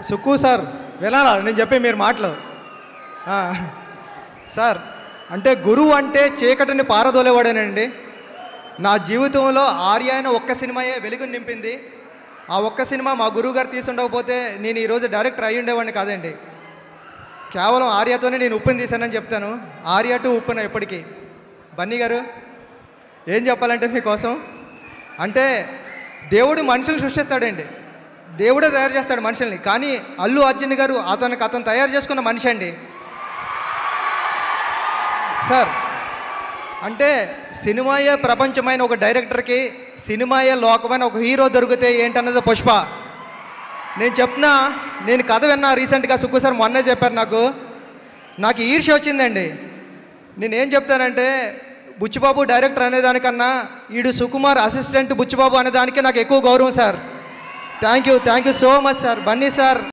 Sukku sir వినాలా నేను చెప్పే మీరు మాటలు ఆ, సార్ అంటే గురువు అంటే చీకటిని పారదోలేవాడేనండి నా జీవితంలో ఆర్య అయిన ఒక్క సినిమాయే వెలుగుని నింపింది ఆ ఒక్క సినిమా మా గురువు గారు తీసుండకపోతే నేను ఈరోజు డైరెక్టర్ అయి ఉండేవాడిని కాదండి కేవలం ఆర్యతోనే నేను ఉప్పుని తీశానని చెప్తాను ఆర్య టు ఉప్పున ఎప్పటికీ బన్నీ గారు ఏం చెప్పాలంటే మీకోసం అంటే దేవుడు మనుషులు సృష్టిస్తాడండి దేవుడే తయారు చేస్తాడు మనుషుల్ని కానీ అల్లు అర్జున్ గారు అతనికి అతను తయారు చేసుకున్న మనిషి అండి సార్ అంటే సినిమాయే ప్రపంచమైన ఒక డైరెక్టర్కి సినిమాయే లోకమైన ఒక హీరో దొరికితే ఏంటన్నది పుష్ప నేను చెప్పినా నేను కథ విన్నా రీసెంట్గా సుక్కు సార్ మొన్నే చెప్పారు నాకు నాకు ఈర్ష్య వచ్చిందండి నేను ఏం చెప్తానంటే బుచ్చిబాబు డైరెక్టర్ అనేదానికన్నా ఈడు సుకుమార్ అసిస్టెంట్ బుచ్చిబాబు అనేదానికి నాకు ఎక్కువ గౌరవం sir thank you thank you so much sir Bunny sir